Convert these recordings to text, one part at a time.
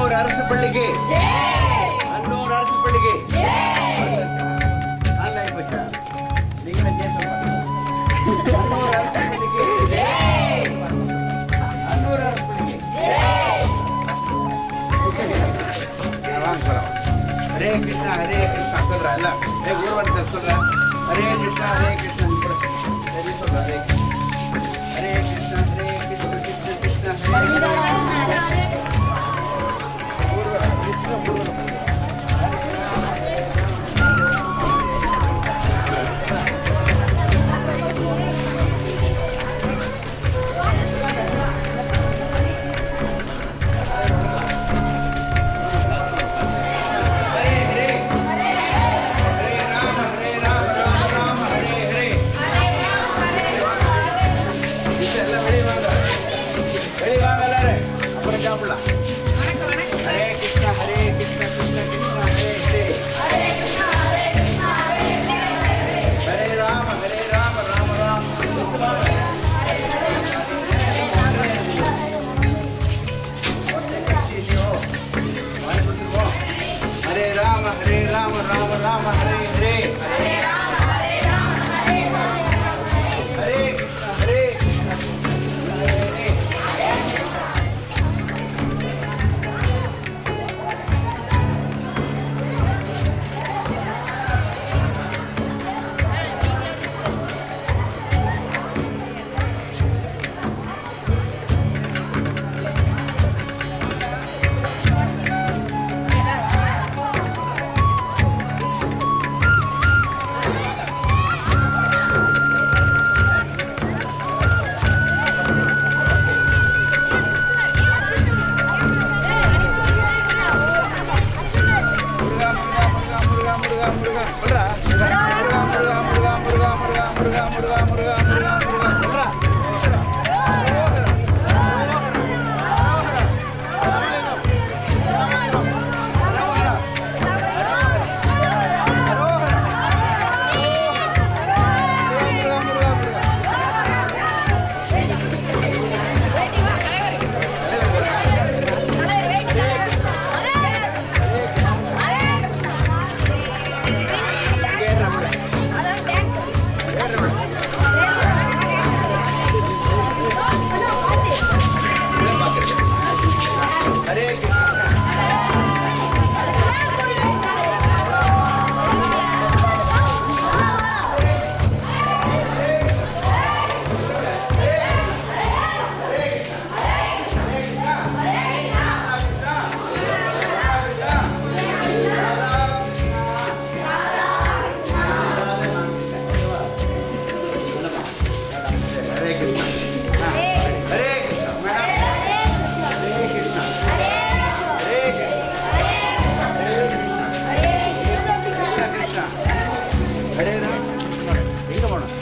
அன்னூர் அரசு பள்ளிக்கு அன்னூர் அரசு பள்ளிக்கு நல்லா போச்சா நீங்களே ஜெயிச்சா அன்னூர் அரசு பள்ளிக்கு அன்னூர் அரசு பள்ளிக்கு வாங்க போலாம் ஹரே கிருஷ்ணா ஹரே கிருஷ்ணா சொல்றா இல்ல ஏ ஊர்வலத்தை சொல்ற ஹரே கிருஷ்ணா ஹரே கிருஷ்ணா சரி சொல்ற ஹரே ஹரே கிருஷ்ணா ஹரே கிருஷ்ணா கிருஷ்ண கிருஷ்ணா ஹரே ஹரே ஊர்வலம் கிருஷ்ண ஊர்வலம் ஹரே ஹரே ஹரே ராம ஹரே ராம ராம ராம ஹரே ஹரே டீச்சர் எல்லாம் வெளியே வாங்க வெளியே வாங்க எல்லாரும் அப்புறம் சாப்பிடலாம் ஹரே கிருஷ்ணா ஹரே கிருஷ்ணா கிருஷ்ண கிருஷ்ணா ஹரே ஹரே ஹரே ராம ஹரே ராம ராம ராம ஹரே ராம ஹரே ராம ராம ராம ஹரே ஹரே ஹரே கிருஷ்ணா ஹரே கிருஷ்ணா ஹரே ஹரே முருகா முருகா முருகா முருகா முருகா முருகா சொல்றா முருகா முருகா முருகா முருகா முருகா முருகா முருகா முருகா முருகா முருகா சொல்றா சொல்றா ஹரே கிருஷ்ணா ஹரே கிருஷ்ணா ஹரே கிருஷ்ணா மேடம் ஹரே கிருஷ்ணா ஹரே கிருஷ்ணா கிருஷ்ணா கிருஷ்ணா ஹரே ராம் எங்க போனோம்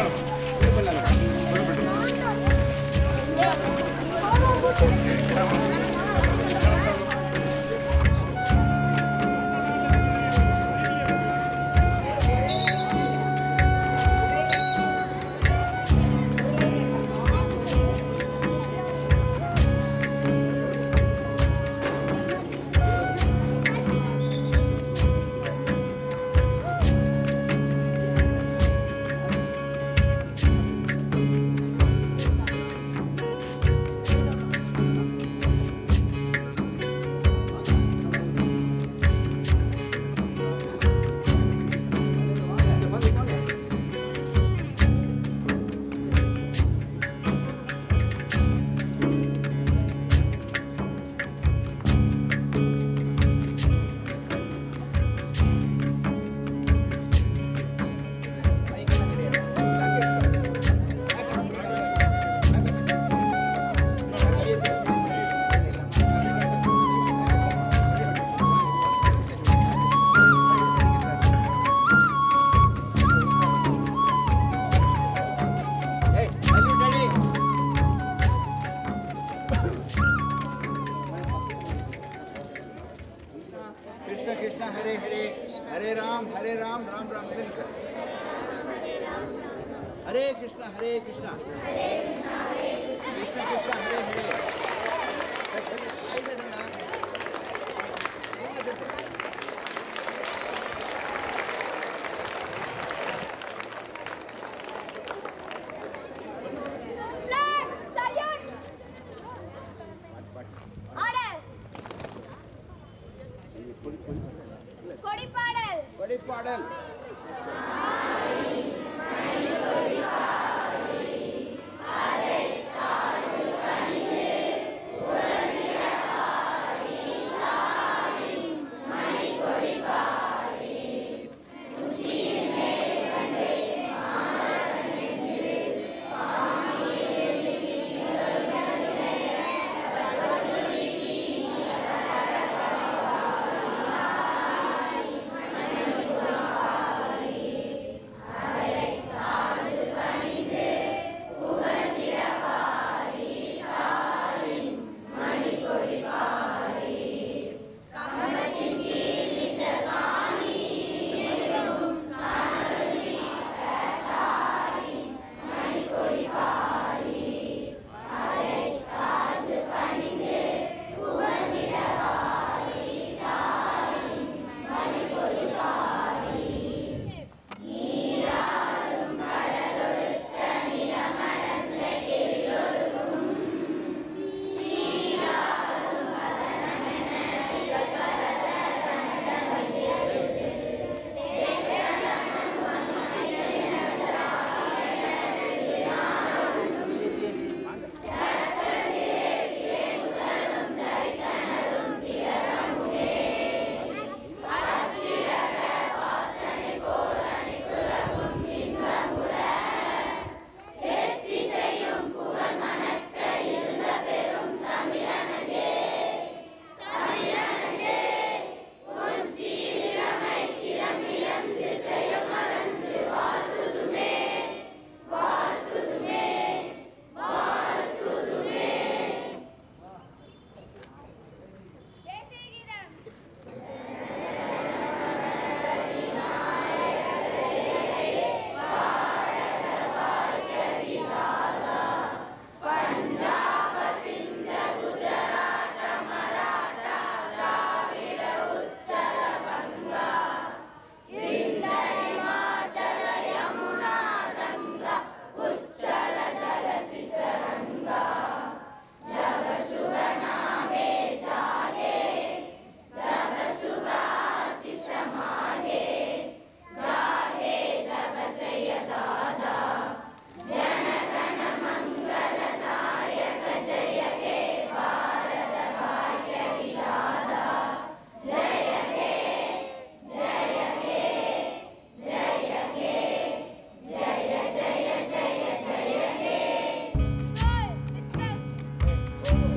கிருஷ்ண கிருஷ்ண ஹரே ஹரே ஹரே ராம் ஹரே ராம் ராம் ராம் இல்லைங்க சார் ஹரே கிருஷ்ண ஹரே கிருஷ்ணா கிருஷ்ண கிருஷ்ண ஹரே ஹரே பாடல் தேசிய கீதம் கோல் டிஸ்கஸ்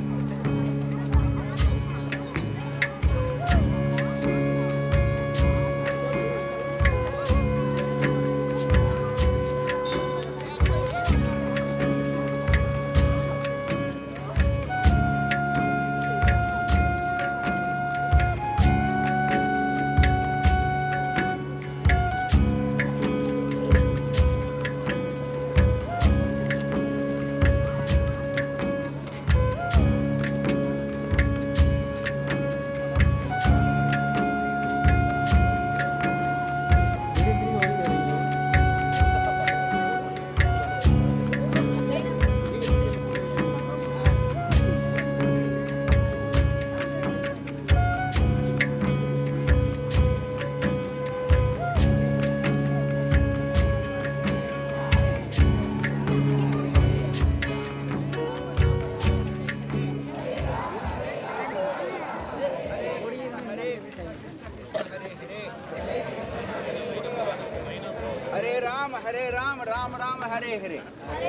हरे राम हरे राम राम राम हरे हरे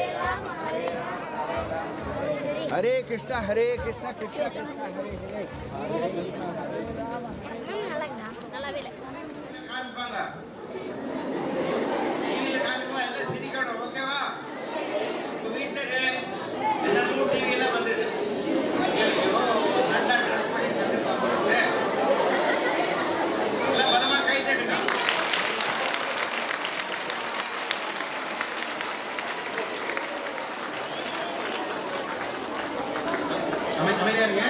हरे कृष्ण हरे कृष्ण कृष्ण कृष्ण हरे हरे நல்லாவே இல்லை காமிப்பாங்க டிவியில் காமிக்குமா எல்லாம் சிரிக்கணும் ஓகேவா உங்கள் வீட்டில் எல்லாருக்கும் டிவியெல்லாம் வந்துருக்கு ஐயோ நல்லா ட்ரெஸ் பண்ணிட்டு வந்துருப்பாங்க எல்லாம் பலமாக கை தட்டுங்க அமை- அமைதியா இருங்க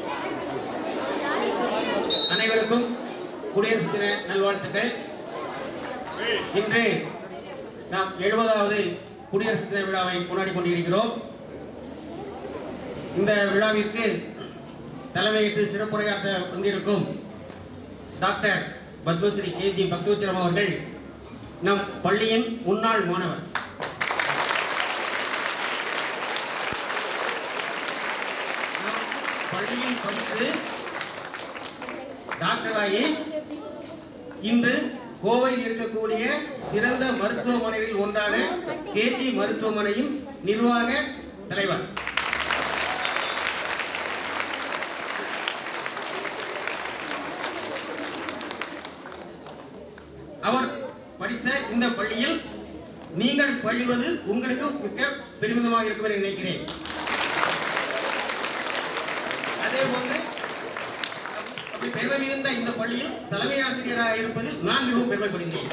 அனைவருக்கும் குடியரசு தின நல்வாழ்த்துக்கள் இன்று நாம் எழுபதாவது குடியரசு தின விழாவை கொண்டாடி கொண்டிருக்கிறோம் இந்த விழாவிற்கு தலைமையேற்று சிறப்புரையாற்ற வந்திருக்கும் டாக்டர் பத்மஸ்ரீ கேஜி பக்தோச்சரம் அவர்கள் நம் பள்ளியின் முன்னாள் மாணவர் நாம் பள்ளியில் படித்து டாக்டராகி இன்று கோவையில் இருக்கக்கூடிய சிறந்த மருத்துவமனைகளில் ஒன்றான கேஜி மருத்துவமனையின் நிர்வாக தலைவர் அவர் படித்த இந்த பள்ளியில் நீங்கள் பயில்வது உங்களுக்கு மிக்க பெருமிதமாக இருக்கும் என நினைக்கிறேன் அதே போன்று அப்படி பெருமை மிகுந்த இந்த பள்ளியில் தலைமை ஆசிரியராக இருப்பதில் நான் மிகவும் பெருமைப்படுகிறேன்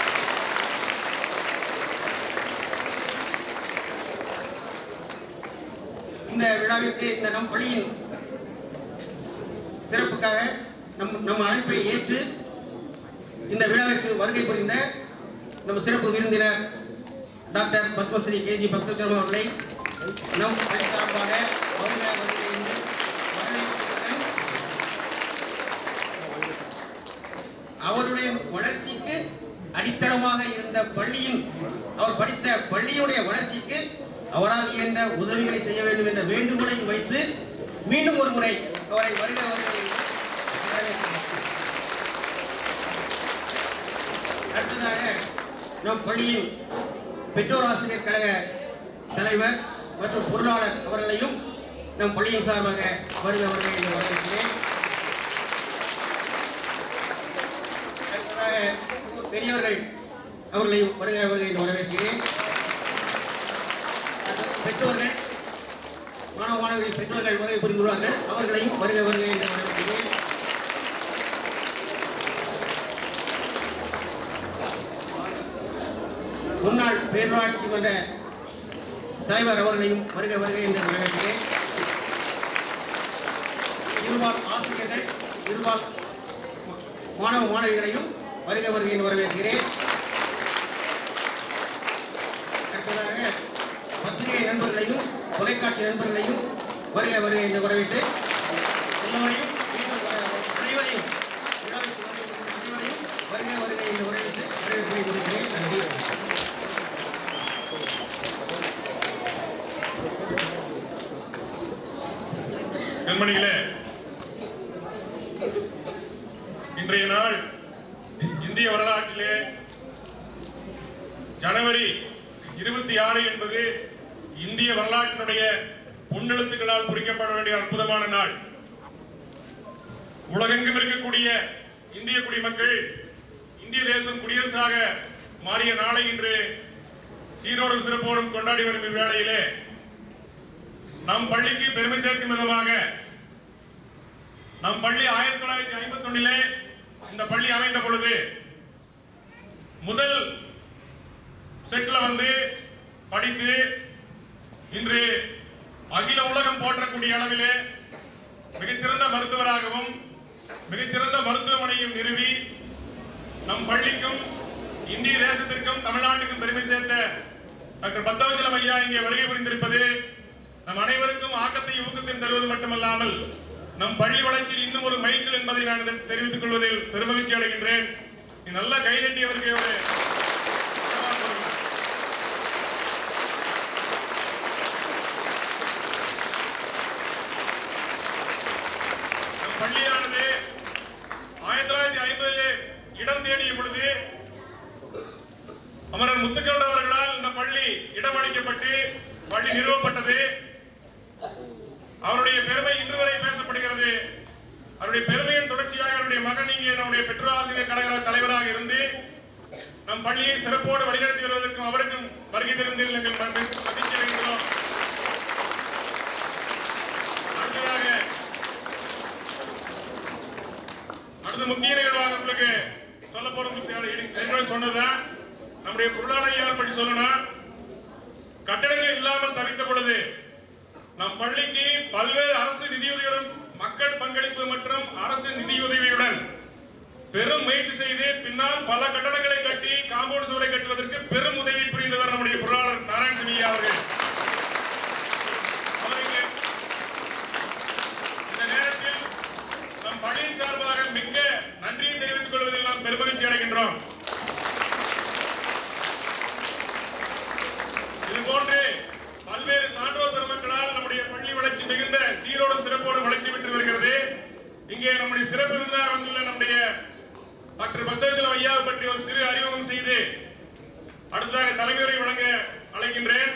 இந்த விழாவிற்கு இந்த நம் பள்ளியின் சிறப்புக்காக நம் நம் அழைப்பை ஏற்று இந்த விழாவிற்கு வருகை புரிந்த நம்ம சிறப்பு விருந்தினர் டாக்டர் பத்மஸ்ரீ கேஜி பக்தச்சரம் அவர்களை நம் பள்ளி சார்பாக வருக வருக என்று வரவேற்புடன் அவருடைய வளர்ச்சிக்கு அடித்தளமாக இருந்த பள்ளியின் அவர் படித்த பள்ளியுடைய வளர்ச்சிக்கு அவரால் இயன்ற உதவிகளை செய்ய வேண்டும் என்ற வேண்டுகோளை வைத்து மீண்டும் ஒரு முறை அவரை வருக வருக என்று வரவேற்கிறேன். அடுத்ததாக நம் பள்ளியின் பெற்றோர் ஆசிரியர் கழக தலைவர் மற்றும் பொருளாளர் அவர்களையும் நம் பள்ளியின் சார்பாக வருக வருக என்று வரவேற்கிறேன் அடுத்ததாக பெரியவர்கள் அவர்களையும் வருக வருக என்று வரவேற்கிறேன் பெற்றோர்கள் மாணவ மாணவிகள் பெற்றோர்கள் வருகை புரிந்துள்ளார்கள் அவர்களையும் வருக வருக என்று வரவேற்கிறேன் முன்னாள் பேரூராட்சி மன்ற தலைவர் அவர்களையும் வருக வருக என்று வரவேற்கிறேன் இருபால் ஆசிரியர்கள் இருபால் மா- மாணவ மாணவிகளையும் வருக வருக என்று வரவேற்கிறேன் அடுத்ததாக பத்திரிகை நண்பர்களையும் தொலைக்காட்சி நண்பர்களையும் வருக வருக என்று வரவேற்று எல்லோரையும் மீண்டும் வ- அனைவரையும் விழாவிற்கு வந்திருக்கும் அனைவரையும் வருக வருக என்று வரவேற்று வரவேற்பை கொடுக்கிறேன் நன்றி கண்மணிகளே இன்றைய நாள் இந்திய வரலாற்றிலே ஜனவரி இருபத்தி ஆறு என்பது இந்திய வரலாற்றினுடைய பொன்னெழுத்துக்களால் குறிக்கப்பட வேண்டிய அற்புதமான நாள் உலகெங்கும் இருக்கக்கூடிய இந்திய குடிமக்கள் இந்திய தேசம் குடியரசாக மாறிய நாளை இன்று சீரோடும் சிறப்போடும் கொண்டாடி வரும் இவ்வேளையிலே நம் பள்ளிக்கு பெருமை சேர்க்கும் விதமாக நம் பள்ளி ஆயிரத்தி தொள்ளாயிரத்தி ஐம்பத்தி ஒன்னிலே இந்த பள்ளி அமைந்த பொழுது முதல் செட்ல வந்து படித்து இன்று அகில உலகம் போற்றக்கூடிய அளவிலே மிகச்சிறந்த மருத்துவராகவும் மிகச்சிறந்த மருத்துவமனையும் நிறுவி நம் பள்ளிக்கும் இந்திய தேசத்திற்கும் தமிழ்நாட்டுக்கும் பெருமை சேர்த்த டாக்டர் பத்தவச்சலம் ஐயா இங்கே வருகை புரிந்திருப்பது நம் அனைவருக்கும் ஆக்கத்தையும் ஊக்கத்தையும் தருவது மட்டுமல்லாமல் நம் பள்ளி வளர்ச்சியில் இன்னும் ஒரு மைல்கல் என்பதை நான் இதற்கு தெரிவித்துக் கொள்வதில் பெருமகிழ்ச்சி அடைகின்றேன் நீ நல்லா கைதட்டியவருக்கு ஒரு சவால் கொடுங்க. நம் பள்ளியானது ஆயிரத்தி தொள்ளாயிரத்தி ஐம்பதிலே இடம் தேடிய பொழுது அமரர் முத்துக்கவுண்டர் அவர்களால் இந்த பள்ளி இடமளிக்கப்பட்டு பள்ளி நிறுவப்பட்டது அவருடைய பெருமை இன்று வரை பேசப்படுகிறது அவருடைய பெருமையின் தொடர்ச்சியாக அவருடைய மகன் இங்கே நம்முடைய பெற்றோர் ஆசிரியர் கழக தலைவராக இருந்து நம் பள்ளியை சிறப்போடு வழிநடத்தி வருவதற்கும் அவருக்கும் வருகை தருவதில் எங்கள் மகிழ்ச்சி மகிழ்ச்சி அடைகிறோம் அடுத்ததாக அடுத்த முக்கிய நிகழ்வாக உங்களுக்கு சொல்ல போறது சொன்னதான் நம்முடைய பொருளாதார பற்றி சொல்லணும் கட்டடங்கள் இல்லாமல் தவித்த பொழுது நம் பள்ளிக்கு பல்வேறு அரசு நிதியுதவியுடன் மக்கள் பங்களிப்பு மற்றும் அரசு நிதியுதவியுடன் பெரும் முயற்சி செய்து பின்னால் பல கட்டடங்களை கட்டி காம்பவுண்ட் சுவரை கட்டுவதற்கு பெரும் உதவி புரிந்தவர் நம்முடைய பொருளாளர் நாராயணசாமி ஐயா அவர்கள் அவருக்கு இந்த நேரத்தில் நம் பள்ளியின் சார்பாக மிக்க நன்றியை தெரிவித்துக் கொள்வதில் நாம் பெருமை இங்கே நம்முடைய சிறப்பு விருந்தினர் வந்துள்ள நம்முடைய டாக்டர் பக்தவச்சலம் ஐயாவை பற்றி ஒரு சிறு அறிமுகம் செய்து அடுத்ததாக தலைமுறை வழங்க அழைக்கின்றேன்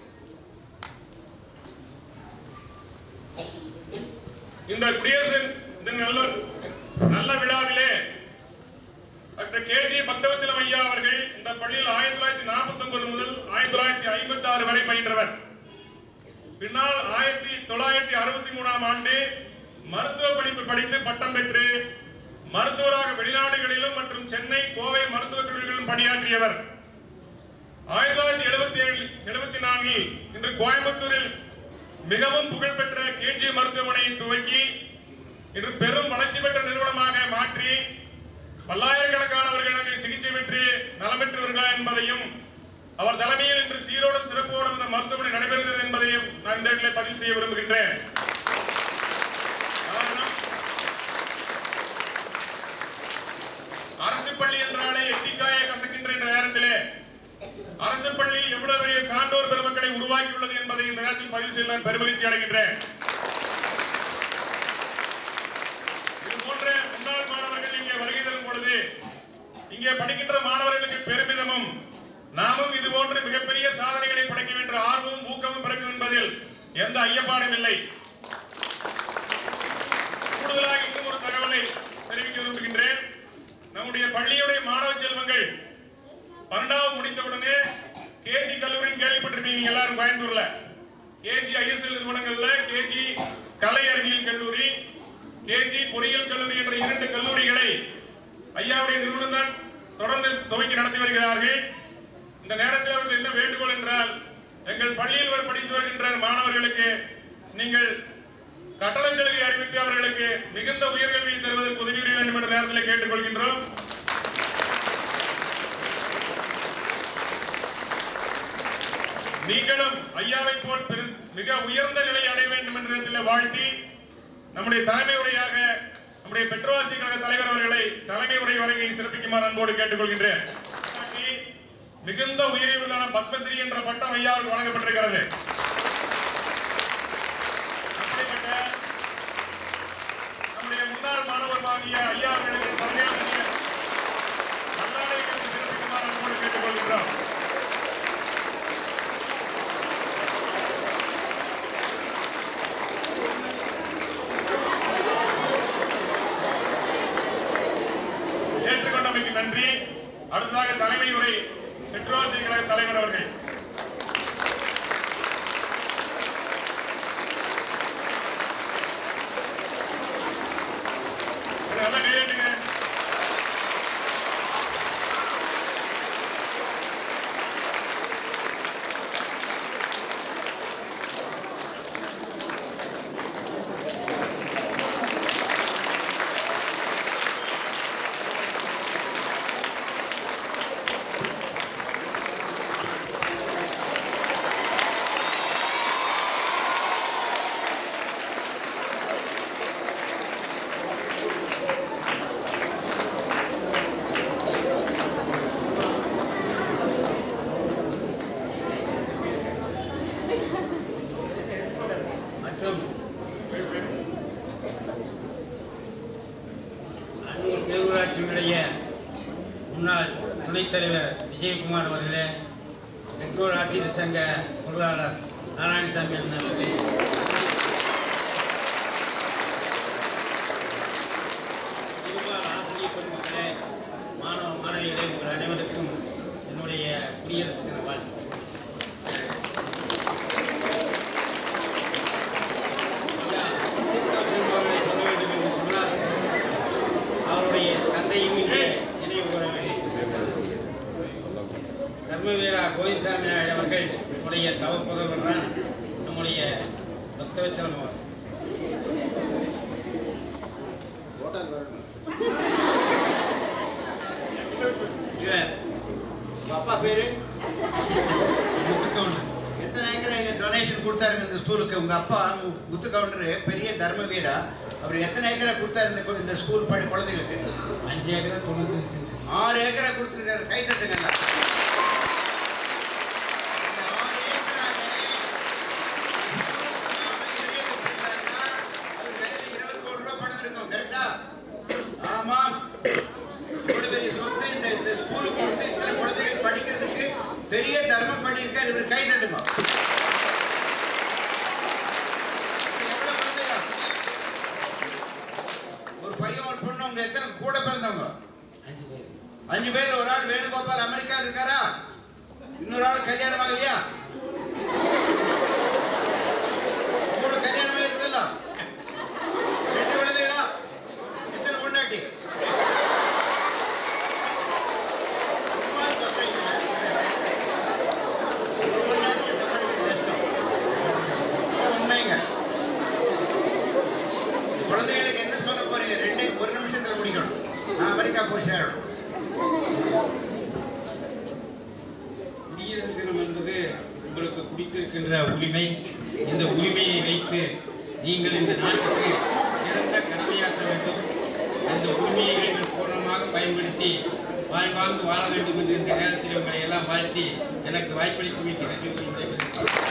இந்த குடியரசு தின நல்ல நல்ல விழாவிலே டாக்டர் கே ஜி பக்தவச்சலம் ஐயா அவர்கள் இந்த பள்ளியில் ஆயிரத்தி தொள்ளாயிரத்தி நாற்பத்தி ஒன்பது முதல் ஆயிரத்தி தொள்ளாயிரத்தி ஐம்பத்தி ஆறு வரை பயின்றவர் பின்னால் ஆயிரத்தி தொள்ளாயிரத்தி அறுபத்தி மூணாம் ஆண்டு மருத்துவ படிப்பு படித்து பட்டம் பெற்று மருத்துவராக வெளிநாடுகளிலும் மற்றும் சென்னை கோவை மருத்துவக் கல்லூரிகளிலும் பணியாற்றியவர் ஆயிரத்தி தொள்ளாயிரத்தி எழுபத்தி ஏழு எழுபத்தி நான்கில் இன்று கோயம்புத்தூரில் மிகவும் புகழ்பெற்ற கேஜி மருத்துவமனையை துவக்கி இன்று பெரும் வளர்ச்சி பெற்ற நிறுவனமாக மாற்றி பல்லாயிரக்கணக்கானவர்கள் அங்கே சிகிச்சை பெற்று நலம் பெற்று வருகிறார் என்பதையும் அவர் தலைமையில் இன்று சீரோடும் சிறப்போடும் இந்த மருத்துவமனை நடைபெறுகிறது என்பதையும் நான் இந்த இடத்திலே பதிவு செய்ய விரும்புகின்றேன் காரணம் அரசு பள்ளி என்றாலே எட்டிக்காயை கசக்கின்ற இந்த நேரத்திலே அரசு பள்ளி எவ்வளவு பெரிய சான்றோர் பெருமக்களை உருவாக்கியுள்ளது என்பதை இந்த நேரத்தில் பதிவு செய்ய நான் பெருமகிழ்ச்சி அடைகின்றேன் இது போன்ற முன்னாள் மாணவர்கள் இங்கே வருகை தரும் பொழுது இங்கே படிக்கின்ற மாணவர்களுக்கு பெருமிதமும் நாமும் இது போன்ற மிகப்பெரிய சாதனைகளை படைக்க வேண்டிய ஆர்வமும் ஊக்கமும் பிறக்கும் என்பதில் எந்த ஐயப்பாடும் இல்லை கூடுதலாக இன்னும் ஒரு தகவலை தெரிவிக்க விரும்புகின்றேன் நம்முடைய பள்ளியுடைய மாணவ செல்வங்கள் பன்னெண்டாவது முடித்தவுடனே கேஜி கல்லூரின்னு கேள்விப்பட்டிருப்பீங்க நீங்க எல்லாரும் கோயம்புத்தூர்ல கேஜி ஐஎஸ்எல் நிறுவனங்கள்ல கேஜி கலை அறிவியல் கல்லூரி கேஜி பொறியியல் கல்லூரி என்ற இரண்டு கல்லூரிகளை ஐயாவுடைய நிறுவனம் தான் தொடர்ந்து துவக்கி நடத்தி வருகிறார்கள் இந்த நேரத்தில் அவர்கள் என்ன வேண்டுகோள் என்றால் எங்கள் பள்ளியில் வர படித்து வருகின்ற மாணவர்களுக்கு நீங்கள் கட்டண சலுகை அறிவித்து அவர்களுக்கு மிகுந்த உயர்கல்வியை தருவதற்கு உதவி புரிய வேண்டும் என்ற நேரத்தில் கேட்டுக்கொள்கின்றோம் நீங்களும் ஐயாவை போல் பெரு- மிக உயர்ந்த நிலை அடைய வேண்டும் என்ற நேரத்தில் வாழ்த்தி நம்முடைய தலைமை உரையாக நம்முடைய பெட்ரோவாசி கழக தலைவர் அவர்களை தலைமை உரை வழங்கி சிறப்பிக்குமாறு அன்போடு கேட்டுக்கொள்கின்றேன் மிகுந்த உயர்வுதான பத்மஸ்ரீ என்ற பட்டம் ஐயாவுக்கு வழங்கப்பட்டிருக்கிறது அப்படிப்பட்ட நம்முடைய முன்னாள் மாணவர் வாங்கிய ஐயா அவர்களுக்கு தலைமையாசிரியர் நல்லாடைகளுக்கு சிறப்பிக்குமாறு அன்போடு கேட்டுக்கொள்கின்றோம் ஏற்றுக்கொண்டமைக்கு நன்றி அடுத்ததாக தலைமை உரை பெட்ரோசி கழக தலைவர் அவர்கள் நல்லா கையெழுத்துங்க மற்றும் அன்னூர் பேரூராட்சியினுடைய முன்னாள் துணைத் தலைவர் விஜயகுமார் அவர்களே பெற்றோர் ஆசிரியர் சங்க பொருளாளர் நாராயணசாமி அண்ணன் அவர்களே இருபால் ஆசிரியர் பெருமக்களே மாணவ மாணவிகளே உங்கள் அனைவருக்கும் என்னுடைய குடியரசு தின வாழ்த்து ஐயா, அவர்களை சொல்ல வேண்டும் என்று சொன்னால் அவருடைய தந்தையும் இங்கே நினைவு கூற வேண்டும் தர்மவீரா கோயில்சாமி அவர்கள் நம்முடைய தவ புதல்வர் தான் நம்முடைய பக்தவச்சலம் அவர் இவர் உங்க அப்பா பேரு முத்துக்கவுண்டர் எத்தனை ஏக்கர் டொனேஷன் கொடுத்தாருங்க இந்த ஸ்கூலுக்கு உங்க அப்பா மு- முத்து கவுண்டர் பெரிய தர்மவீரா அவர் எத்தனை ஏக்கரை கொடுத்தாரு இந்த கு- இந்த ஸ்கூல் படி குழந்தைகளுக்கு அஞ்சு ஏக்கர் தொண்ணூத்தஞ்சு சென்ட் ஆறு ஏக்கரை கொடுத்துருக்காரு கை தட்டுங்க எல்லாம். இந்த ஆறு ஏக்கராவே இடையே கொடுத்திருந்தாருன்னா, அவர் கையில இருபது கோடி ரூபாய் பணம் இருக்கும் கரெக்டா அவங்க அஞ்சு பேர் அஞ்சு பேர் ஒரு ஆள் வேணுகோபால் அமெரிக்கா இருக்காரா இன்னொரு ஆள் கல்யாணம் ஆகலையா உங்களுக்கு கல்யாணம் ஆயிருக்குதுல்ல ரெண்டு குழந்தைகளா எத்தனை பொண்டாட்டி சும்மா சொல்றீங்க. ஒரு பொண்டாட்டியை சமாளிக்கிறது கஷ்டம். அதான் உண்மைங்க குழந்தைகளுக்கு என்ன சொல்ல போறீங்க ரெண்டு ஒரு நிமிஷத்துல முடிக்கணும் நான் அமெரிக்கா போய் சேரணும் குடியரசு தினம் என்பது உங்களுக்கு பிடித்திருக்கின்ற உரிமை இந்த உரிமையை வைத்து நீங்கள் இந்த நாட்டுக்கு சிறந்த கடமையாற்ற வேண்டும் அந்த உரிமையை நீங்கள் பூர்ணமாக பயன்படுத்தி வாழ்வாங்கு வாழ வேண்டும் என்று இந்த நேரத்தில் உங்களை எல்லாம் வாழ்த்தி எனக்கு வாய்ப்பளித்து வைத்து நன்றி கூறி விடைபெறுகிறேன்.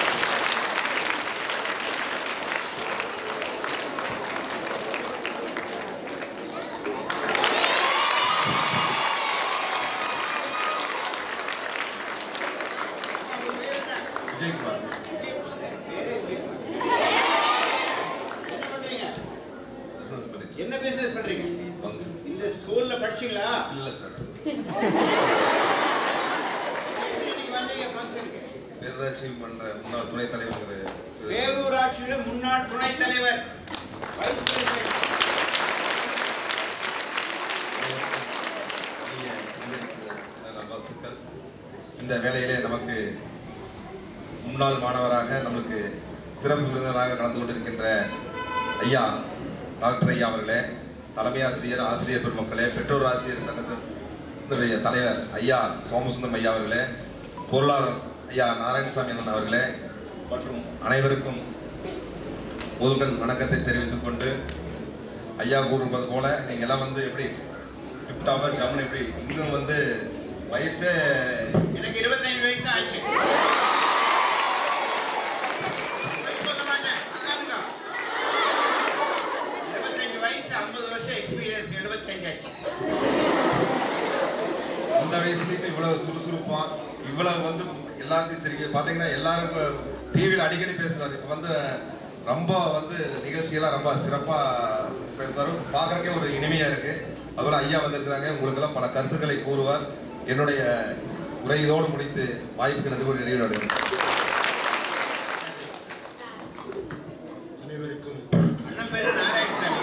விஜயகுமார் பிசினஸ் பண்ணிட்டு என்ன பிசினஸ் பண்றீங்க பங்கு இந்த ஸ்கூல்ல படிச்சீங்களா இல்ல சார் இன்னைக்கு வந்தீங்க ஃபங்க்ஷனுக்கு பேரரசி பண்ற முன்னாள் துணைத் தலைவர் வேலூராட்சியோட முன்னாள் துணைத் தலைவர் வைஸ் பிரசிடென்ட். வாழ்த்துக்கள் இந்த வேளையிலே நமக்கு முன்னாள் மாணவராக நம்மளுக்கு சிறப்பு விருந்தினராக கலந்து கொண்டிருக்கின்ற ஐயா டாக்டர் ஐயா அவர்களே தலைமை ஆசிரியர் ஆசிரியர் பெருமக்களே பெற்றோர் ஆசிரியர் சங்கத்தினுடைய தலைவர் ஐயா சோமசுந்தரம் ஐயா அவர்களே பொருளாளர் ஐயா நாராயணசாமி அண்ணன் அவர்களே மற்றும் அனைவருக்கும் முதல்கள் வணக்கத்தை தெரிவித்துக் கொண்டு ஐயா கூறுவது போல நீங்க எல்லாம் வந்து எப்படி கிப்டாவா ஜம்னு எப்படி இன்னும் வந்து வயசே எனக்கு இருபத்தஞ்சு வயசு தான் ஆச்சு பொய் சொல்ல மாட்டேன் அதானுங்க. இருபத்தஞ்சு வயசு ஐம்பது வருஷம் எக்ஸ்பீரியன்ஸ் எழுபத்தஞ்சு ஆச்சு இந்த வயசுலயும் இவ்வளவு சுறுசுறுப்பா இவ்வளவு வந்து எல்லாத்தையும் சரி பாத்தீங்கன்னா எல்லாரும் டிவியில் அடிக்கடி பேசுவார் இப்போ வந்து ரொம்ப வந்து நிகழ்ச்சியெல்லாம் ரொம்ப சிறப்பா பேசுவார் பார்க்கறக்கே ஒரு இனிமையா இருக்கு அதுபோல ஐயா வந்திருக்கிறாங்க உங்களுக்கெல்லாம் பல கருத்துக்களை கூறுவார் என்னுடைய உரை இதோடு முடித்து வாய்ப்புக்கு நன்றி கூறி நிறைவு அனைவருக்கும் அண்ணன் பேரு நாராயணசாமி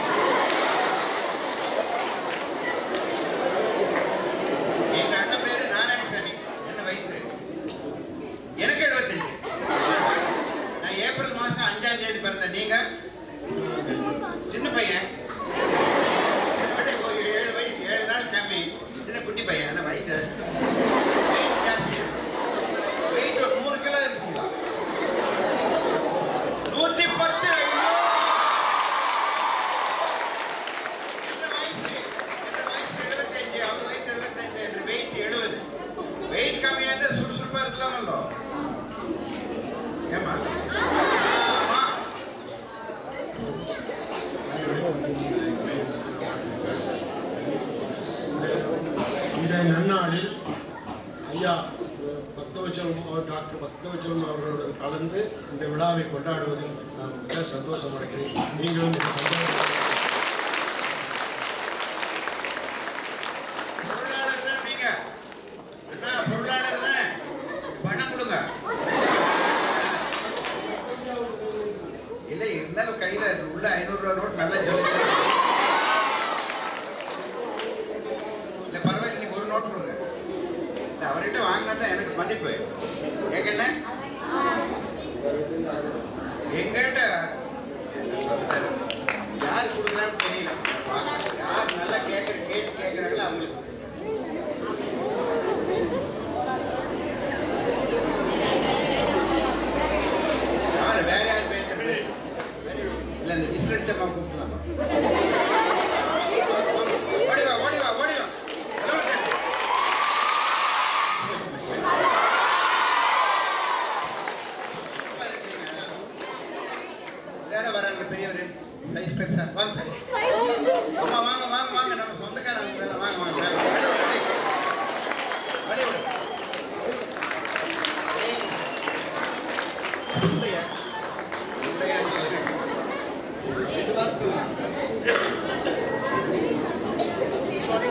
எங்க அண்ணன் பேரு நாராயணசாமி என்ன வயசு எனக்கு எழுபத்தஞ்சு நான் ஏப்ரல் மாசம் அஞ்சாம் தேதி பிறந்தேன் நீங்க சின்ன பையன் என்னை விட ஒரு ஏழு வயசு ஏழு நாள் கம்மி சின்ன குட்டி பையன் என்ன வயசு வெயிட் ஜாஸ்தி வெயிட் ஒரு நூறு கிலோ இருக்குங்களா நூத்தி பத்து ஐயோ! என்ன வயசு? என்ன வயசு? 75, அவர் வயசு 75 என்று weight 70. weight கம்மியா இருந்தா சுறுசுறுப்பா இருக்கலாமல்லோ? ஏம்மா? ஆமா. இந்த நன்னாளில் ஐயா பக்தவச்சலம் அவர் டாக்டர் பக்தவச்சலம் அவர்களுடன் கலந்து இந்த விழாவை கொண்டாடுவதில் நான் மிக சந்தோஷம் அடைகிறேன் நீங்களும் மிக சந்தோஷம் பொருளாளர் தானே நீங்க? அண்ணா, பொருளாளர் தானே? பணம் கொடுங்க. இல்லை இருந்தாலும் கையில உள்ள ஐநூறு ரூபா நோட் நல்லா ஜொலிச்சு இல்ல பரவாயில்ல நீங்க ஒரு நோட் கொடுங்க இல்ல அவர்கிட்ட வாங்கினா தான் எனக்கு மதிப்பு ஏங்கண்ண எங்கிட்ட யார் கொடுக்குறான்னு தெரியல பார்க்கலாம். யார் நல்லா கேட்குற கேள்வி கேட்குறாங்களோ அவங்களுக்கு யார் வேற யார் பேசுறது இல்ல இந்த விசில் அடிச்சப்பா கூப்பிடலாமா ஓடி வா ஓடி வா ஓடி வா கதவை தட்டு. சும்மா இருக்கீங்க, அதான். இதோட வராங்க பெரியவர் சைஸ் பெருசா வாங்க சார் அம்மா வாங்க வாங்க வாங்க நம்ம சொந்தக்காரங்க மேல வாங்க வாங்க மேல வழி விடு, வழி விடு. ஏய். இல்லையா? இல்லையா? ரெண்டு வாரம் சொல்லுங்க.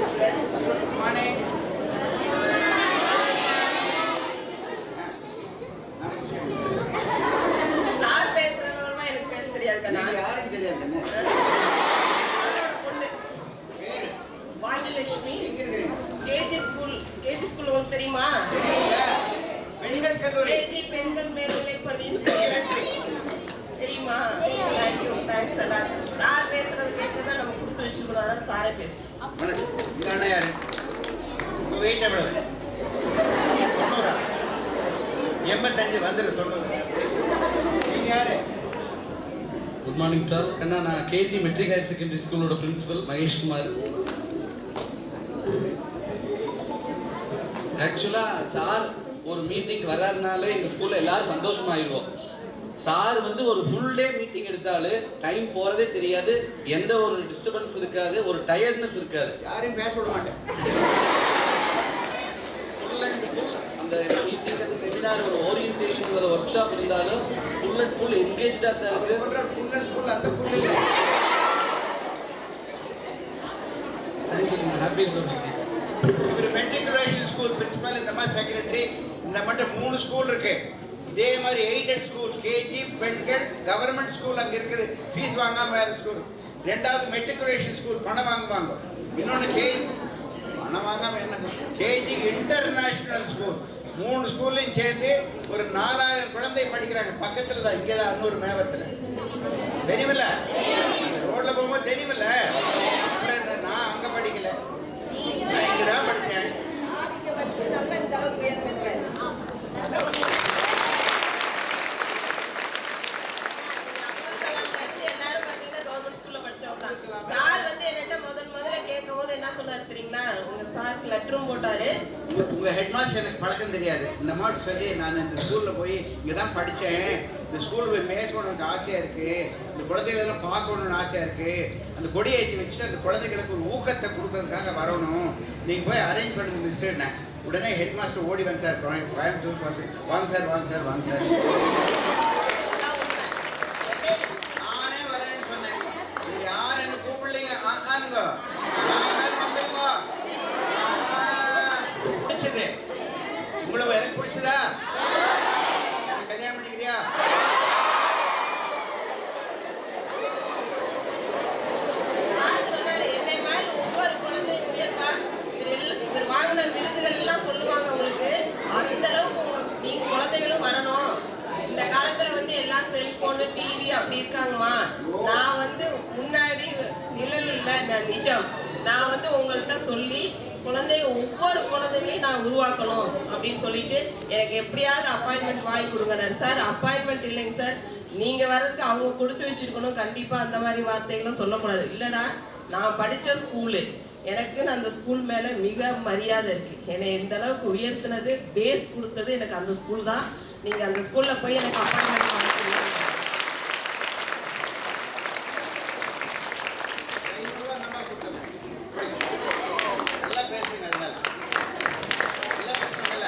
நீங்க யாருக்கு தெரியாது என்ன பொண்ணு பேரு பாண்டியலட்சுமி எங்க இருக்கிறீங்க கேஜி ஸ்கூல் கேஜி ஸ்கூல் உங்களுக்கு தெரியுமா தெரியல பெண்கள் கல்லூரி கேஜி பெண்கள் மேல்நிலைப் பள்ளின்னு தெரியுமா தேங்க்யூ தேங்க்ஸ் எல்லாம் சார் பேசுறது கேட்க தான் நம்ம கொடுத்து வச்சுக்கணும் அதனால சாரே பேசுவோம் வணக்கம் இந்த அண்ணன் யாரு உங்க வெயிட் எவ்வளவு தொண்ணூறா எண்பத்தஞ்சு வந்துரு தொண்ணூறு நீங்க யாரு குட் மார்னிங் சார் அண்ணா நான் கேஜி மெட்ரிக் ஹையர் செகண்டரி ஸ்கூலோட பிரின்சிபல் மகேஷ் குமார் ஆக்சுவலாக சார் ஒரு மீட்டிங் வர்றாருனாலே எங்கள் ஸ்கூலில் எல்லாரும் சந்தோஷமாயிருவோம் சார் வந்து ஒரு ஃபுல் டே மீட்டிங் எடுத்தாலும் டைம் போகிறதே தெரியாது எந்த ஒரு டிஸ்டர்பன்ஸ் இருக்காது ஒரு டயர்ட்னஸ் இருக்காது யாரையும் பேச விட மாட்டேன் ஃபுல் அண்ட் ஃபுல் அந்த மீட்டிங் அந்த செமினார் ஒரு ஓரியன்டேஷன் ஒரு ஒர்க் ஷாப் இருந்தாலும் ஃபுல் அண்ட் ஃபுல் என்கேஜாக தான் இருக்குது சொல்ற ஃபுல் அண்ட் ஃபுல் அந்த ஃபுல் இல்லை தேங்க்யூ ஹாப்பி ரிபப்ளிக் டே இவர் மெட்ரிகுலேஷன் ஸ்கூல் பிரின்சிபல் இந்த மாதிரி செக்ரட்டரி இந்த மட்டும் மூணு ஸ்கூல் இருக்கு இதே மாதிரி எய்டட் ஸ்கூல் கேஜி பெண்கள் கவர்மெண்ட் ஸ்கூல் அங்க இருக்குது ஃபீஸ் வாங்காம வேற ஸ்கூல் ரெண்டாவது மெட்ரிகுலேஷன் ஸ்கூல் பணம் வாங்குவாங்க இன்னொன்று கே பணம் வாங்காம என்ன கேஜி இன்டர்நேஷனல் ஸ்கூல் மூணு ஸ்கூல்லையும் சேர்ந்து ஒரு நாலாயிரம் குழந்தை படிக்கிறாங்க பக்கத்துல தான் இங்கே தான் அன்னூர் மேவரத்தில் தெரியுமில்ல ரோட்ல போகும்போது தெரியுமில்ல அப்புறம் என்ன நான் அங்க படிக்கல நான் இங்க தான் படிச்சேன் நீங்க படிச்சதுனால தான் இந்த அளவுக்கு உயர்ந்திருக்கிறேன் எல்லாரும் பாத்தீங்கன்னா கவர்மெண்ட் ஸ்கூல்ல படிச்சவங்க தான் சார் வந்து என்கிட்ட முதல் முதல்ல கேட்கும் போது என்ன சொன்னாரு தெரியுங்களா உங்க சார் லெட்டரும் போட்டாரு உங்க- உங்க ஹெட் மாஸ்டர் எனக்கு பழக்கம் தெரியாது இந்த மாதிரி சொல்லி நான் இந்த ஸ்கூல்ல போய் இங்க தான் படிச்சேன் இந்த ஸ்கூல் போய் பேசணும்னு ஆசையா இருக்கு இந்த குழந்தைகளை எல்லாம் பார்க்கணும்னு ஆசையா இருக்கு அந்த கொடியை ஏற்றி வச்சுட்டு அந்த குழந்தைகளுக்கு ஒரு ஊக்கத்தை கொடுக்கறதுக்காக வரணும் நீங்க போய் அரேஞ்ச் பண்ணுங்க மிஸ் உடனே ஹெட் மாஸ்டர் ஓடி வந்தார் கோயம்- கோயம்புத்தூருக்கு வந்து வாங்க சார் வாங்க சார் வாங்க சார் அதான் உண்மை. நானே வரேன்னு சொன்னேன் நீங்க யார் என்ன கூப்பிடலீங்க ஆ, ஆனுங்க நாங்கள் வந்துருங்க ஆ, பிடிச்சது உங்களுக்கு எனக்கு பிடிச்சதா எனக்கு கல்யாணம் பண்ணிக்கிறியா சார் சொன்னாரு என்னை மாதிரி ஒவ்வொரு குழந்தையும் உயர்வா இவர் எல்லாம் இவர் வாங்கின விருதுகள் எல்லாம் சொல்லுவாங்க உங்களுக்கு அந்த அளவுக்கு உங்க நீங்க குழந்தைகளும் வரணும் இந்த காலத்துல வந்து எல்லாம் செல்போனு டிவி அப்படி இருக்காங்கம்மா நான் வந்து முன்னாடி நிழல் இல்லை நான் நிஜம் நான் வந்து உங்கள்கிட்ட சொல்லி குழந்தைய ஒவ்வொரு குழந்தைகளையும் நான் உருவாக்கணும் அப்படின்னு சொல்லிட்டு எனக்கு எப்படியாவது அப்பாயின்மெண்ட் வாங்கி கொடுங்கனாரு சார் அப்பாயின்மெண்ட் இல்லைங்க சார் நீங்க வர்றதுக்கு அவங்க கொடுத்து வச்சிருக்கணும் கண்டிப்பா அந்த மாதிரி வார்த்தைகளும் சொல்லக்கூடாது இல்லடா நான் படிச்ச ஸ்கூலு எனக்குன்னு அந்த ஸ்கூல் மேல மிக மரியாதை இருக்கு என்னை இந்த அளவுக்கு உயர்த்தினது பேஸ் கொடுத்தது எனக்கு அந்த ஸ்கூல் தான் நீங்க அந்த ஸ்கூல்ல போய் எனக்கு அப்பாயின்மெண்ட் வாங்கி கொடுங்க. ஐநூறுரூவா நம்ம கொடுத்துருங்க நல்லா பேசுங்க அதனால நல்லா பேசுறீங்கல்ல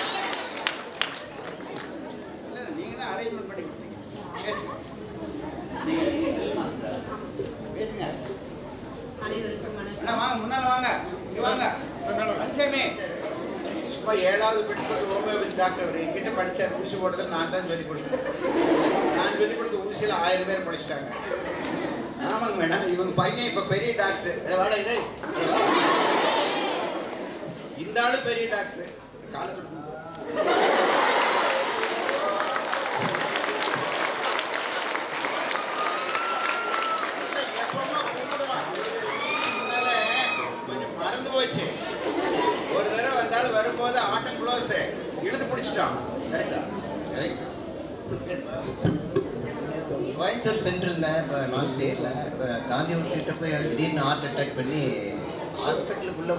இல்லை நீங்க தான் அரேஞ்ச்மெண்ட் பண்ணி கொடுத்தீங்க பேசுங்க நீங்க head master. பேசுங்க அனைவருக்கும் வணக்கம் அண்ணா வாங்க முன்னால வாங்க இங்க வாங்க பஞ்சமி சும்மா ஏழாவது படிக்கிறது ஹோமியோபதி டாக்டர் அவர் என்கிட்ட படிச்சார் ஊசி போடுறதுல நான் தான் சொல்லி கொடுத்தேன் நான் சொல்லி கொடுத்த ஊசியில் ஆயிரம் பேர் படிச்சிட்டாங்க ஆமாங்க மேடம் இவங்க பையன் இப்ப பெரிய டாக்டர் ஏ, வாடா டேய். ஏ, வா. இந்த ஆளு பெரிய டாக்டர் காலத்துக்கு எப்பவுமே கும்பிடுவான். அதனால கொஞ்சம் மறந்து போச்சு ஒரு தடவை வந்தாலும் வரும்போது ஆட்டம் க்ளோஸ் இழுத்து பிடிச்சிட்டோம் கரெக்டா கரெக்ட் கோயம்புத்தூர் சென்றிருந்தேன் இப்போ லாஸ்ட் இயரில் இப்போ காந்தியூர் கிட்ட போய் திடீர்னு ஹார்ட் அட்டாக் பண்ணி ஹாஸ்பிட்டலுக்குள்ளே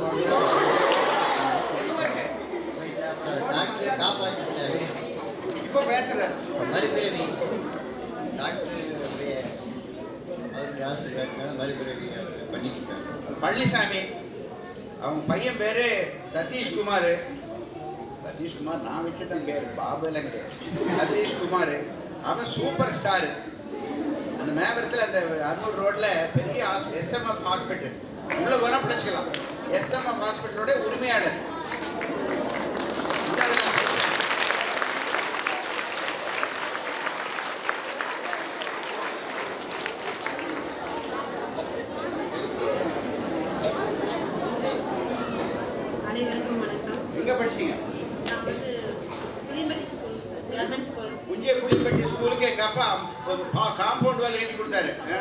டாக்டரே காப்பாற்றிட்டாரு இப்போ பேசுறேன் மறுபிறவி டாக்டர் அப்படியே அவருடைய ஆசீர்வாதத்தினால மறுபிறவி அவர் பண்ணிக்கிட்டாரு பழனிசாமி அவங்க பையன் பேரு சதீஷ்குமார் சதீஷ்குமார் நான் வச்சதான் பேர் பாபு எல்லாம் கிடையாது சதீஷ்குமார் அவன் சூப்பர் ஸ்டார் அந்த மேபரத்தில் அந்த அன்னூர் ரோட்ல பெரிய எஸ்எம்எஃப் ஹாஸ்பிட்டல் உள்ள போனா பிடிச்சிக்கலாம் எஸ்எம்எஃப் ஹாஸ்பிட்டலோட உரிமையாளர் இந்த ஆளு நான் பேசுறேன். கொடுவால் ஏற்றி கொடுத்தாரு ஆ.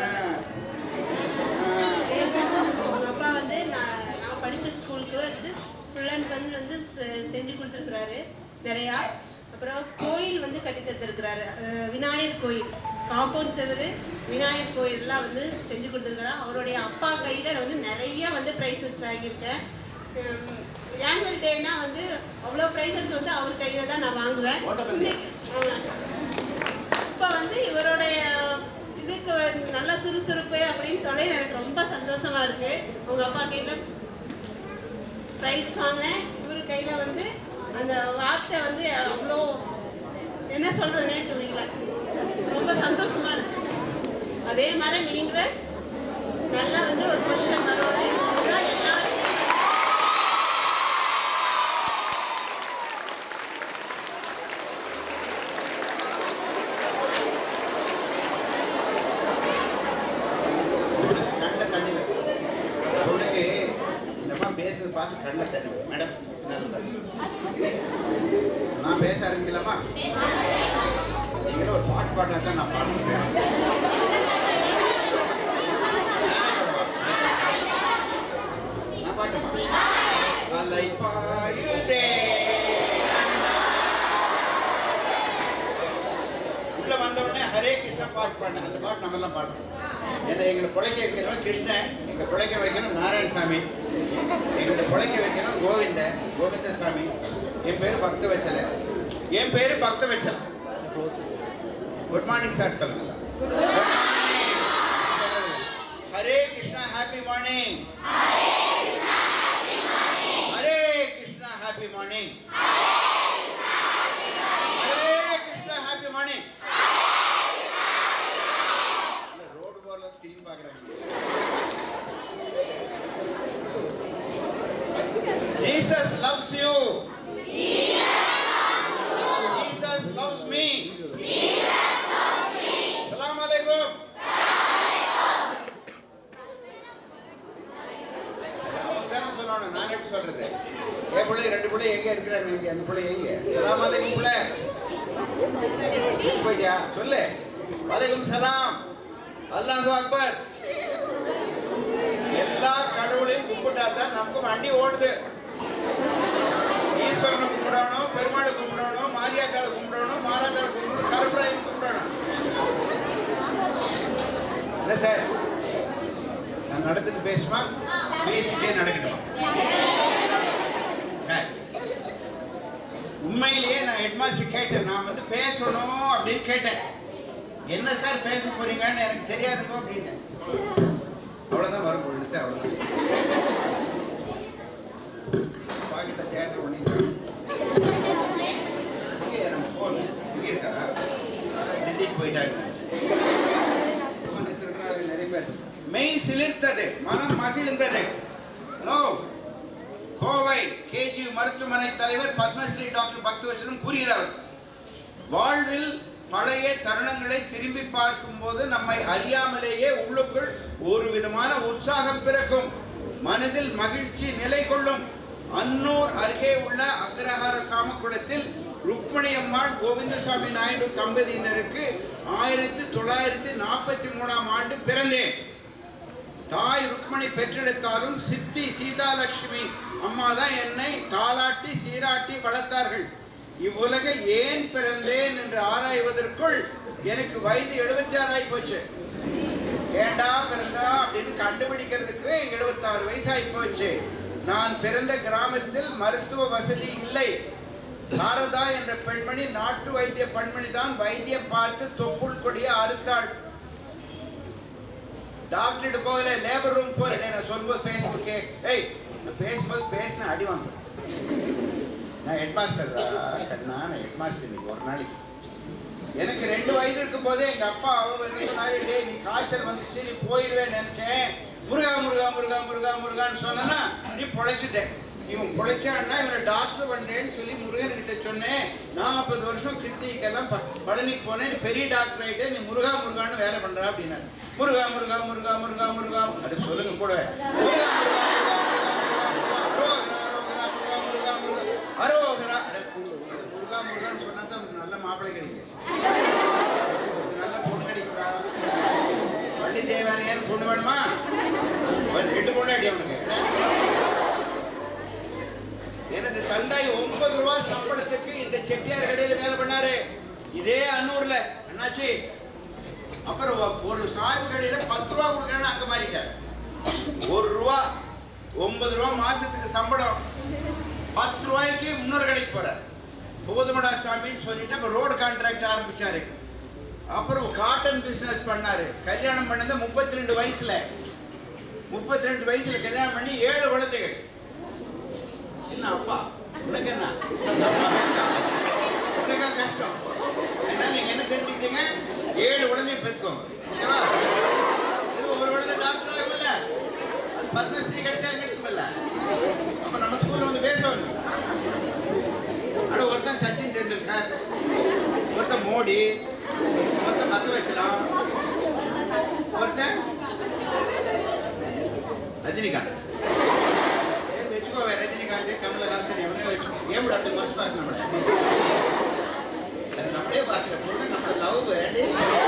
அவங்க அப்பா வந்து நான் நான் படித்த ஸ்கூலுக்கு வந்து ஃபுல் அண்ட் ஃபுல் வந்து செ- செஞ்சு கொடுத்துருக்குறாரு நிறையா அப்புறம் கோயில் வந்து கட்டி தந்திருக்கிறாரு அஹ் விநாயகர் கோயில் காம்பவுண்ட் செவரு விநாயகர் கோயிலெலாம் வந்து செஞ்சு கொடுத்துருக்குறாரு அவருடைய அப்பா கையில் வந்து நிறைய வந்து ப்ரைஸஸ் வாங்கியிருக்கேன் ஆனுவல் டேனா வந்து அவ்வளோ ப்ரைஸஸ் வந்து அவர் கையில் தான் நான் வாங்குவேன் ஆமாம் இப்போ வந்து இவருடைய இதுக்கு நல்ல சுறுசுறுப்பு அப்படின்னு சொல்லி எனக்கு ரொம்ப சந்தோஷமா இருக்கு உங்க அப்பா கையில ப்ரைஸ் வாங்கினேன் இவர் கையில வந்து அந்த வார்த்தை வந்து அவ்வளோ என்ன சொல்றதுனே தெரியல ரொம்ப சந்தோஷமா இருக்கு அதே மாதிரி நீங்களும் நல்லா வந்து ஒரு கொஸ்டின் வரோட எல்லாரும் கண்ணில் தண்ணி வரும் இந்த பொண்ணுக்கு இந்த அம்மா பேசுறது பார்த்து கண்ணில் தண்ணி வரும் மேடம் என்னது பாருங்க. நான் பேச ஆரம்பிக்கலாமா நீங்களும் ஒரு பாட்டு பாடினா தான் நான் பாட முடியும் நானே பாடவா? நான் பாட்டுமா அலை பாயுதே உள்ள வந்த உடனே ஹரே கிருஷ்ணா பாட்டு பாடினேன் அந்த பாட்டு நம்ம எல்லாம் பாடுறோம் ஏன்னா எங்களை பிழைக்க வைக்கிறவன் கிருஷ்ணன் எங்களை பிழைக்க வைக்கணும் நாராயணசாமி எங்களை பிழைக்க வைக்கணும் கோவிந்தன் கோவிந்தசாமி என் பேர் பக்த வச்சல என் பேரு பக்த வச்சல குட் மார்னிங் சார் சொல்லுங்க Hare Krishna happy morning Hare Krishna happy morning Hare Krishna happy morning road போல திரும்பி பார்க்குறாங்க Jesus loves you. Jesus loves me. Salam alaikum. அவங்க தானே சொல்லணும் நான் எப்படி சொல்றது என் பிள்ளை ரெண்டு பிள்ளை எங்க இருக்கிறாங்க நீங்க அந்த பிள்ளை எங்க சலாம் அலைக்கும் பிள்ளை வீட்டுக்கு போயிட்டியா சொல்லு வலைக்கும் சலாம் அல்லாஹு அக்பர் எல்லா கடவுளையும் கும்பிட்டா தான் நமக்கு வண்டி ஓடுது ஈஸ்வரனை கும்பிடணும் பெருமாளை கும்பிடணும் மாரியாத்தாளை கும்பிடணும் மாராத்தாளை கும்பிடணும் கருப்பராயும் கும்பிடணும் இல்லை சார் நான் நடந்துட்டு பேசுமா பேசிட்டே நடக்கணுமா சார் உண்மையிலேயே நான் ஹெட்மாஸ்டர் கேட்டேன் நான் வந்து பேசணும் அப்படின்னு கேட்டேன் என்ன சார் பேச போறீங்கன்னு எனக்கு தெரியாதுங்க அப்படின்ட்டேன் அவ்வளோதான் வரும் பொழுது அவ்வளோதான் பாக்கிட்ட தேட்டர் பண்ணி இங்கே நம்ம ஃபோன் இங்கே இருக்கா திட்டிட்டு போயிட்டாங்க phone எடுத்துக்கிட்டு நிறைய பேர் மெய் சிலிர்த்தது மனம் மகிழ்ந்தது ஹலோ கோவை கேஜி மருத்துவமனை தலைவர் பத்மஸ்ரீ டாக்டர் பக்தவச்சலம் கூறுகிறார் வாழ்வில் பழைய தருணங்களை திரும்பி பார்க்கும்போது நம்மை அறியாமலேயே உள்ளுக்குள் ஒரு விதமான உற்சாகம் பிறக்கும் மனதில் மகிழ்ச்சி நிலை கொள்ளும் அன்னூர் அருகே உள்ள அக்ரஹார சாமக்குளத்தில் ருக்மணி அம்மாள் கோவிந்தசாமி நாயுடு தம்பதியினருக்கு ஆயிரத்தி தொள்ளாயிரத்தி நாற்பத்தி மூணாம் ஆண்டு பிறந்தேன் தாய் ருக்மணி பெற்றெடுத்தாலும் சித்தி சீதாலட்சுமி அம்மா தான் என்னை தாலாட்டி சீராட்டி வளர்த்தார்கள் இவ்வுலகில் ஏன் பிறந்தேன் என்று ஆராய்வதற்குள் எனக்கு வயது எழுபத்தி ஆறாയി போச்சு ஏண்டா பிறந்தா அப்படின்னு கண்டுபிடிக்கிறதுக்கு எழுபத்தாறு வயசாகி போச்சு நான் பிறந்த கிராமத்தில் மருத்துவ வசதி இல்லை சாரதா என்ற பெண்மணி நாட்டு வைத்திய பெண்மணி தான் வைத்தியம் பார்த்து தொப்புள் கொடியை அறுத்தாள் டாக்டர்கிட்ட போகல லேபர் ரூம் போறேன் நான் சொல்லும்போது பேசும்போது கே ஏய் நான் பேசும்போது பேசின அடி வாங்க நான் ஹெட் மாஸ்டர் கண்ணா நான் ஹெட் மாஸ்டர் இன்னைக்கு ஒரு நாளைக்கு எனக்கு ரெண்டு வயது இருக்கும் போதே எங்க அப்பா அவங்க என்ன சொன்னாரு டேய் நீ காய்ச்சல் வந்துச்சு நீ போயிருவேன்னு நினைச்சேன் முருகா முருகா முருகா முருகா முருகான்னு சொன்னா நீ பொழைச்சிட்டேன் இவன் பொழைச்சான்னா இவனை டாக்டர் பண்ணேன்னு சொல்லி முருகன் கிட்ட சொன்னேன் நாற்பது வருஷம் கிருத்திகெல்லாம் ப- பழனிக்கு போனேன் நீ பெரிய டாக்டர் ஆயிட்டே நீ முருகா முருகான்னு வேலை பண்ற அப்படின்னாரு முருகா முருகா முருகா முருகா முருகா அது சொல்லுங்க கூட முருகா முருகா முருகா முருகா முருகா முருகா அரோகரா அரோகரா முருகா முருகா முருகா அரோகரா அட, முருகா முருகான்னு சொன்னா தான் அவனுக்கு நல்ல மாப்பிள்ளை கிடைக்கும் நல்ல பொண்ணு கிடைக்கும்டா வேறையான்னு பொண்ணு வேணுமா ஒரு ரெண்டு பொண்ணாடி அவனுக்கு எனது தந்தை ஒன்பது ரூபா சம்பளத்துக்கு இந்த செட்டியார் கடையில வேலை பண்ணாரு இதே அன்னூர்ல அண்ணாச்சி அப்புறம் ஒ- ஒரு சாய்வு கடையில பத்து ரூபா கொடுக்குறேன்னு அங்க மாறிட்டார் ஒரு ரூபா ஒன்பது ரூபா மாசத்துக்கு சம்பளம் பத்து ரூபாய்க்கு இன்னொரு கடைக்கு போறார் போதுமடா சாமின்னு சொல்லிட்டு அப்ப ரோடு கான்ட்ராக்ட் ஆரம்பிச்சாரு அப்புறம் காட்டன் பிசினஸ் பண்ணாரு கல்யாணம் பண்ணது முப்பத்தி ரெண்டு வயசுல முப்பத்தி ரெண்டு வயசுல கல்யாணம் பண்ணி ஏழு குழந்தைகள் என்ன அப்பா உனக்கு என்ன அந்த அம்மா பெத்தா? உனக்கா கஷ்டம் அதனால நீங்க என்ன தெரிஞ்சுக்கிட்டீங்க ஏழு குழந்தைய பெற்றுக்கோங்க ஓகேவா இது ஒரு குழந்தை டாக்டர் ஆகும்ல அது பத்மஸ்ரீ கிடைச்சா கிடைக்கும்ல அப்ப நம்ம ஸ்கூல்ல வந்து பேசுவாங்க அட ஒருத்தன் சச்சின் டெண்டுல்கர் ஒருத்தன் மோடி ஒருத்தன் மத்த வச்சலாம் ஒருத்தன் ரஜினிகாந்த் சரி, வச்சுக்கோவே ரஜினிகாந்த் கமலஹாசன் எவனே வச்சுக்கோ ஏன் விட அப்படி மறைச்சு பார்க்க நம்மள அது நம்மளே பார்க்கிற பொண்ணு நம்ம லவ் வேண்டி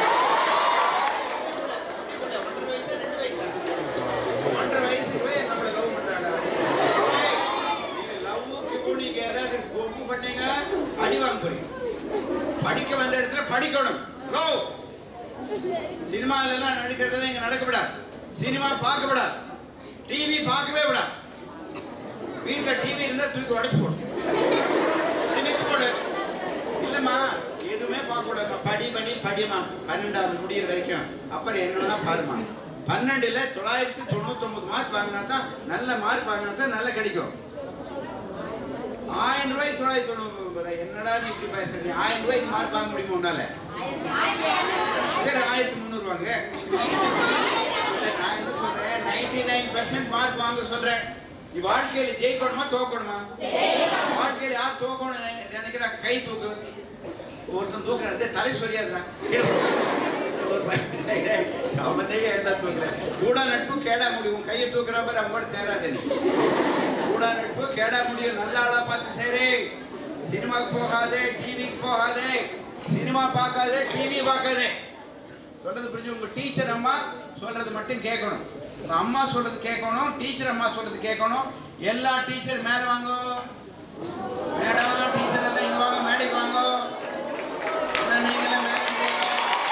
ஒன்றரை வயசா ரெண்டு வயசா ஒன்றரை வயசுக்கு நம்மளை லவ் பண்றாடா ஏய், நீங்க லவ்வுக்கு ஊனிக்கு ஏதாவது ஒப்பு பண்ணீங்க அடி வாங்க போறீங்க படிக்க வந்த இடத்துல படிக்கணும் லோ சினிமால எல்லாம் நடிக்கிறதெல்லாம் இங்க நடக்கப்படாது சினிமா பார்க்கப்படாது டிவி பார்க்கவே விடாது வீட்டுல டிவி இருந்தா தூக்கி உடைச்சு போடு இது வித்து போடு இல்லம்மா எதுவுமே பார்க்க கூடாதுமா படி படி படிமா பன்னெண்டாவது முடியிற வரைக்கும் அப்புறம் என்னன்னா பாருமா பன்னெண்டுல தொள்ளாயிரத்தி தொண்ணூத்தி ஒன்பது மார்க் வாங்கினா தான் நல்ல மார்க் வாங்கினா தான் நல்லா கிடைக்கும் ஆயிரம் ரூபாய்க்கு தொள்ளாயிரத்தி தொண்ணூறு என்னடா நீ இப்படி பேசுறீங்க ஆயிரம் ரூபாய்க்கு மார்க் வாங்க முடியுமா உன்னால சரி ஆயிரத்தி முந்நூறு வாங்க சரி, நான் என்ன சொல்றேன் நைன்டி நைன் பர்சன்ட் மார்க் வாங்க சொல்றேன் நீ வாழ்க்கையில ஜெயிக்கணுமா தோக்கணுமா வாழ்க்கையில யார் தோக்கணும் நினைக்கிறா கை தூக்கு ஒருத்தன் தூக்குறான் டேய், தலை சொரியாதுடா கீழே போடு. ஒரு பையன் டேய், டேய், அவன் தைய எழுந்தா தூக்குறேன் கூட நட்பு கேடா முடியும் கையை தூக்குற மாதிரி அவங்க கூட சேராத நீ கூட நட்பு கேடா முடியும் நல்ல ஆளா பார்த்து சேரு சினிமாக்கு போகாதே டிவிக்கு போகாதே சினிமா பார்க்காதே டிவி பார்க்காதே சொல்றது புரிஞ்சு உங்க டீச்சர் அம்மா சொல்றது மட்டும் கேட்கணும் உங்க அம்மா சொல்றது கேட்கணும் டீச்சர் அம்மா சொல்றது கேட்கணும் எல்லா டீச்சர் மேல வாங்கோ மேடம் டீச்சர் எல்லாம் இங்க வாங்க மேடைக்கு வாங்க எல்லாம் நீங்களே மேலே வந்துருங்க.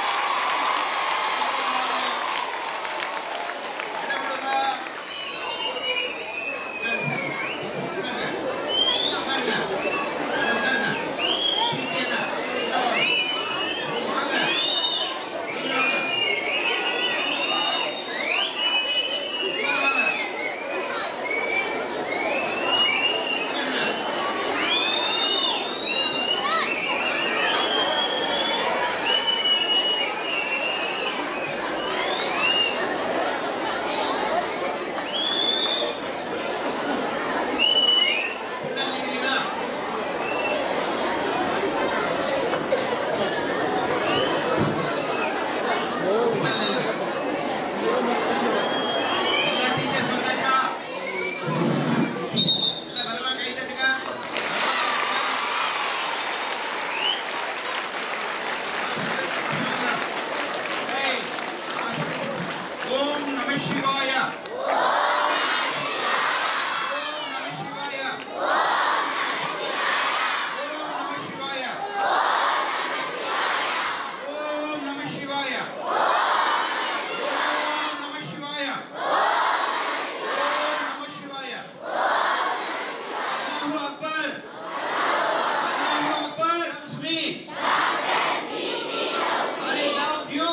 இடம் கொடுங்க. உட்காருங்க. உட்காருங்க. உட்காருங்க. வாங்க. எல்லா டீச்சர்ஸ் வந்தாச்சா எல்லாம் பலமா கை தட்டுங்க ஏய், ஓம் நம சிவாய ஓம் நம சிவாய ஓம் நம சிவாய ஓம் நம சிவாய ஓம் நம சிவாய ஓம் நம சிவாய அல்லாஹு அக்பர் அல்லாஹு அக்பர் ஸ்மி I love you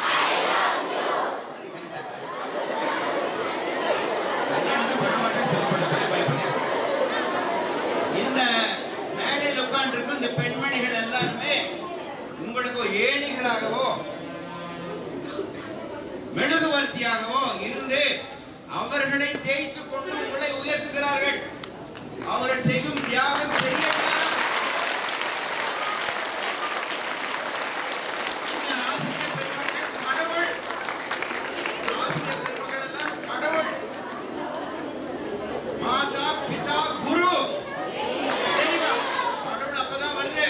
இந்த மேடையில் உட்கார்ந்திருக்கும் இந்த பெண்மணிகள் எல்லாருமே உங்களுக்கு ஏணிகளாகவோ மெழுகுவர்த்தியாகவோ இருந்து அவர்களை தேய்த்துக் கொண்டு உங்களை உயர்த்துகிறார்கள் அவர்கள் செய்யும் தியாகம் பெரிய தியாகம். இந்த ஆசிரியர் பெருமக்கள் கடவுள் ஆசிரியர் பெருமக்கள் எல்லாம் கடவுள் மாதா பிதா குரு தெய்வம் கடவுள் அப்பதான் வந்து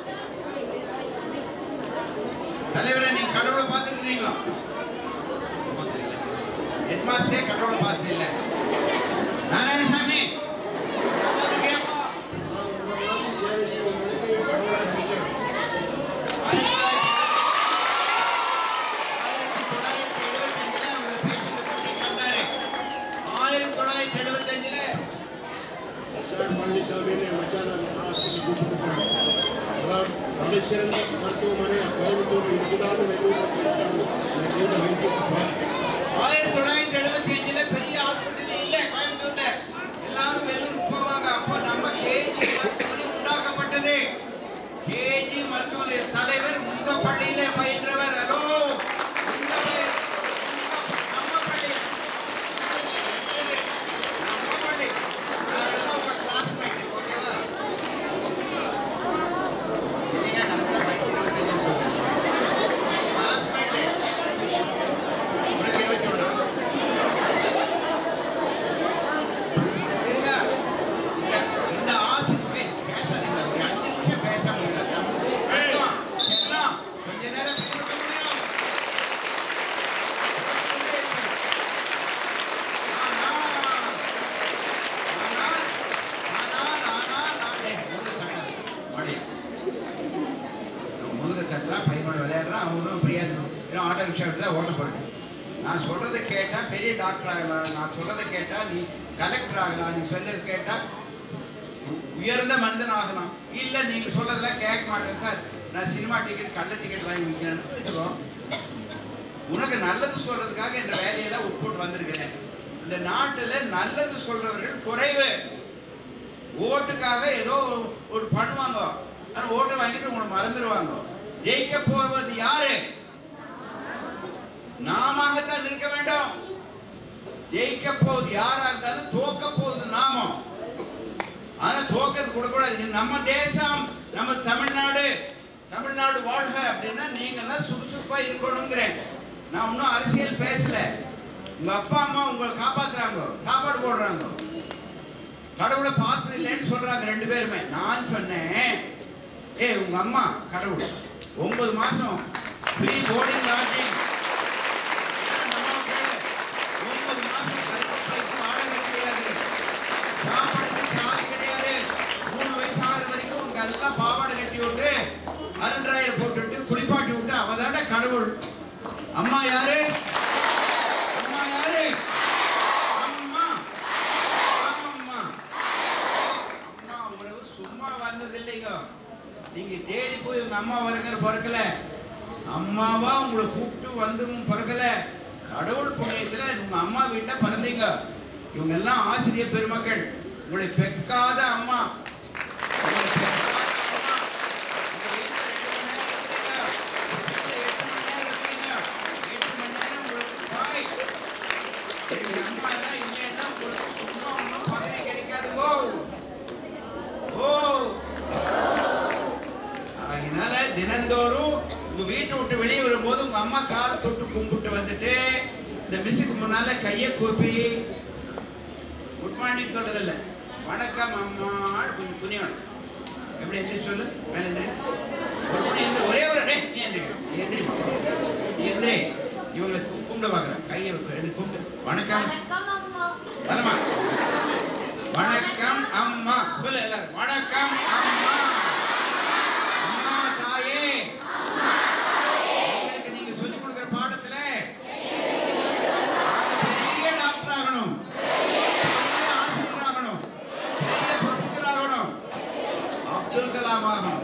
தலைவரை நீங்க கடவுளை பார்த்துருக்கீங்களா ஹெட்மாஸ்டரே கடவுளை பார்த்தது இல்லை நாராயணசாமி அது கேட்போம். உங்கள் மாதிரி சேவை செய்வதற்கு கடவுளாக இருக்கிறேன். ஆயிரத்தி தொள்ளாயிரத்தி எழுபத்தஞ்சுல சார் பழனிசாமின்னு மச்சான் ஆசிரியர் கூப்பிட்டுருக்காங்க அதாவது தலைசிறந்த மருத்துவமனை கோயம்புத்தூர் இருக்குதான்னு வெளியூர் செய்த வைத்தியம் ஆயிரத்தி தொள்ளாயிரத்தி எழுபத்தி அஞ்சுல பெரிய ஹாஸ்பிட்டல் இல்ல கோயம்புத்தூர்ல எல்லாரும் வெள்ளூருக்கு போவாங்க அப்போ நம்ம கேஜி மருத்துவமனை உண்டாக்கப்பட்டது கேஜி மருத்துவமனை தலைவர் உங்க பள்ளியில பயின்றவர் ஹலோ உங்க பள்ளி- நம்ம பள்ளி நம்ம பள்ளி அதெல்லாம் உங்க கிளாஸ்மேட் ஓகேவா நீங்க நம்ம வயசு இருபத்தஞ்சு கிளாஸ்மேட் உனக்கு இருபத்தி ஒண்ணா? இருங்க. இந்த- இந்த ஆசிரியரை பேசாதீங்க. ஒரு அஞ்சு நிமிஷம் பேச முடியல. செல்லம், செல்லம், கொஞ்ச நேரம் பேச முடியும். ஆனா, ஆனா, ஆனா, ஆனா, நான் டேய், முதுகு தட்டாத. வாடி. முதுகு தட்டுறான் பையனோட விளையாடுறான் அவனும் பிரியாசனம் ஏன்னா ஆட்டோ ரிக்ஷா எடுத்து தான் ஓட்ட போறேன் நான் சொல்றதை கேட்டா பெரிய டாக்டர் ஆகலாம் நான் சொல்றதை கேட்டா நீ கலெக்டர் ஆகலாம் நீ சொல்றது கேட்டா உ- உயர்ந்த மனிதன் ஆகலாம் இல்ல நீங்க சொல்றதெல்லாம் கேட்க மாட்டேன் சார் நான் சினிமா டிக்கெட் கள்ள டிக்கெட் வாங்கி விற்கிறேன்னு வச்சுக்கோ உனக்கு நல்லது சொல்றதுக்காக இந்த வேலையெல்லாம் உட்பட்டு வந்திருக்கிறேன் இந்த நாட்டுல நல்லது சொல்றவர்கள் குறைவு ஓட்டுக்காக ஏதோ ஒரு- ஒரு பண்ணுவாங்க ஆனா ஓட்டு வாங்கிட்டு உங்களை மறந்துடுவாங்க ஜெயிக்க போவது யாரு நாமத்தான் நிற்க வேண்டும் ஜெயிக்க போவது யாரா இருந்தாலும் தோக்க போவது நாமம் ஆனா தோக்கிறது கொடுக்கூடாது இது நம்ம தேசம் நம்ம தமிழ்நாடு தமிழ்நாடு வாழ்க அப்படின்னா நீங்க எல்லாம் சுறுசுறுப்பா இருக்கணுங்கிறேன் நான் இன்னும் அரசியல் பேசல உங்க அப்பா அம்மா உங்களை காப்பாத்துறாங்க சாப்பாடு போடுறாங்க கடவுளை பார்த்தது இல்லைன்னு சொல்றாங்க ரெண்டு பேருமே நான் சொன்னேன் ஏய் உங்க அம்மா கடவுள் ஒன்பது மாசம் ஃப்ரீ போர்டிங் லாட்ஜிங் ஒன்பது மாசம் கருப்பைக்கு வாடகை கிடையாது சாப்பாடுக்கு சாதி கிடையாது மூணு வயசு ஆறு வரைக்கும் உங்க எல்லாம் பாவாடை கட்டி விட்டு அரண்டாயிரம் போட்டுட்டு குளிப்பாட்டி விட்டு அவதான கடவுள் அம்மா யாரு அம்மா யாரு அம்மா அம்மா அம்மா உங்களை சும்மா வந்தது இல்லைங்க நீங்க தேடி போய் உங்க அம்மா வருங்கிற பிறக்கல அம்மாவா உங்களை கூப்பிட்டு வந்தும் பிறக்கல கடவுள் புண்ணியத்துல உங்க அம்மா வீட்டுல பிறந்தீங்க இவங்க எல்லாம் ஆசிரியர் பெருமக்கள் உங்களை பெக்காத அம்மா உங்களை பெக்காத அம்மா. உங்க வீட்டுல ரெண்டு மணி நேரம் இருக்கீங்க. எட்டு மணி நேரம் இருக்கீங்க. எட்டு மணி நேரம் உங்களுக்கு தாய். எங்க அம்மா எல்லாம் இல்லைன்னா உங்களுக்கு சும்மா ஒண்ணும் பதவி கிடைக்காதுங்கோ. ஓ அதனால தினந்தோறும் உங்க வீட்டை விட்டு வெளியே வரும்போது உங்க அம்மா காலை தொட்டு கும்பிட்டு வந்துட்டு இந்த மிஸ்ஸுக்கு முன்னால கையை கூப்பி குட் மார்னிங் சொல்றதில்ல வணக்கம் அம்மா கொஞ்சம் புனியணும் எப்படி எந்திரி சொல்லு மேல எந்திரி ஒரு மணி எந்திரி ஒரே ஒரு டேய், நீ எந்திரி நீ எந்திரி நீ எந்திரி இவங்களை கு- கும்பிட பார்க்குறேன் கையை எடுத்து கும்பிட்டு வணக்கம் வரமா வணக்கம் அம்மா சொல்லு எல்லாரும் வணக்கம் அம்மா அம்மா தாயே உங்களுக்கு நீங்க சொல்லிக் கொடுக்கிற பாடத்துல பெரிய டாக்டர் ஆகணும் பெரிய ஆசிரியர் ஆகணும் பெரிய ப்ரொஃபசர் ஆகணும் அப்துல் கலாம் ஆகணும்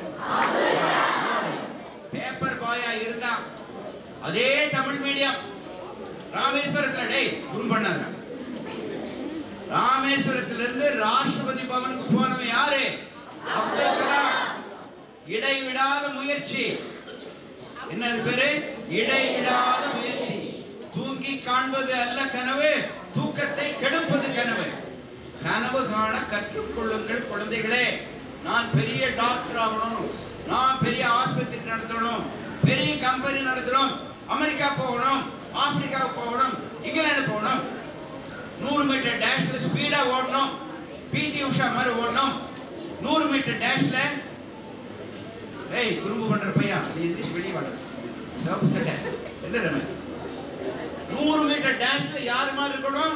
பேப்பர் பாயா இருந்தா அதே தமிழ் மீடியம் ராமேஸ்வரத்துல டேய் குரு பண்ணாங்க ராமேஸ்வரத்திலிருந்து ராஷ்டிரபதி பவனுக்கு போனவன் யாரு அப்துல் கலாம் இடைவிடாத முயற்சி என்ன அது பேரு இடைவிடாத முயற்சி தூங்கி காண்பது அல்ல கனவு தூக்கத்தை கெடுப்பது கனவு கனவு காண கற்றுக்கொள்ளுங்கள் குழந்தைகளே நான் பெரிய டாக்டர் ஆகணும் நான் பெரிய ஆஸ்பத்திரி நடத்தணும் பெரிய கம்பெனி நடத்தணும் அமெரிக்கா போகணும் ஆப்பிரிக்கா போகணும் இங்கிலாந்து போகணும் நூறு மீட்டர் டேஷ்ல ஸ்பீடா ஓடணும் பிடி உஷா மாதிரி ஓடணும் நூறு மீட்டர் டேஷ்ல ஏய் குறும்பு பண்ற பையன் நீ எந்திரிச்சு வெளியே வாட சிவப்பு சட்டை எந்த ரமேஷ் நூறு மீட்டர் டான்ஸ்ல யார் மாதிரி இருக்கணும்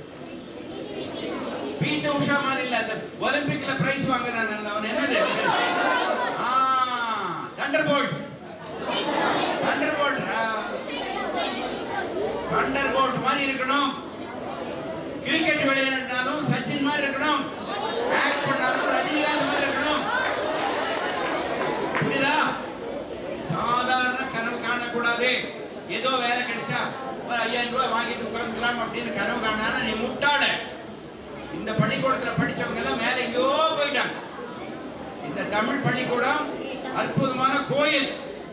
பீட்ட உஷா மாதிரி இல்ல அந்த ஒலிம்பிக்ல பிரைஸ் வாங்குறான் அவன் என்னது ஆ thunderbolt thunderbolt thunderbolt மாதிரி இருக்கணும் கிரிக்கெட் விளையாடினாலும் சச்சின் மாதிரி இருக்கணும் ஆக்ட் பண்ணாலும் ரஜினிகாந்த் மாதிரி இருக்கணும் புரியுதா சாதாரண கனவு காணக்கூடாது ஏதோ வேலை கிடைச்சா ஒரு ஐயாயிரம் ரூபாய் வாங்கிட்டு உட்காந்துக்கலாம் அப்படின்னு கனவு காணானா நீ முட்டாள இந்த பள்ளிக்கூடத்துல படிச்சவங்க எல்லாம் மேல எங்கேயோ போயிட்டாங்க இந்த தமிழ் பள்ளிக்கூடம் அற்புதமான கோயில்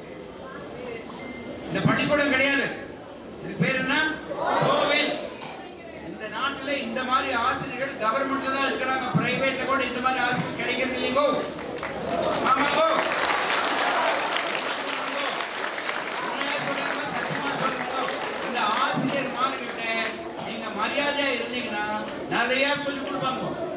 இந்த பள்ளிக்கூடம் கிடையாது இது பேர் என்ன கோவில் இந்த நாட்டுல இந்த மாதிரி ஆசிரியர்கள் கவர்மெண்ட்ல தான் இருக்கிறாங்க பிரைவேட்ல கூட இந்த மாதிரி ஆசிரியர் கிடைக்கிறது இல்லைங்கோ ஆமாங்கோ உண்மையா சொல்றேங்க, சத்தியமா சொல்றேங்க. இந்த ஆசிரியர் மாறிக்கிட்ட நீங்க மரியாதையா இருந்தீங்கன்னா நிறைய சொல்லி கொடுப்பாங்க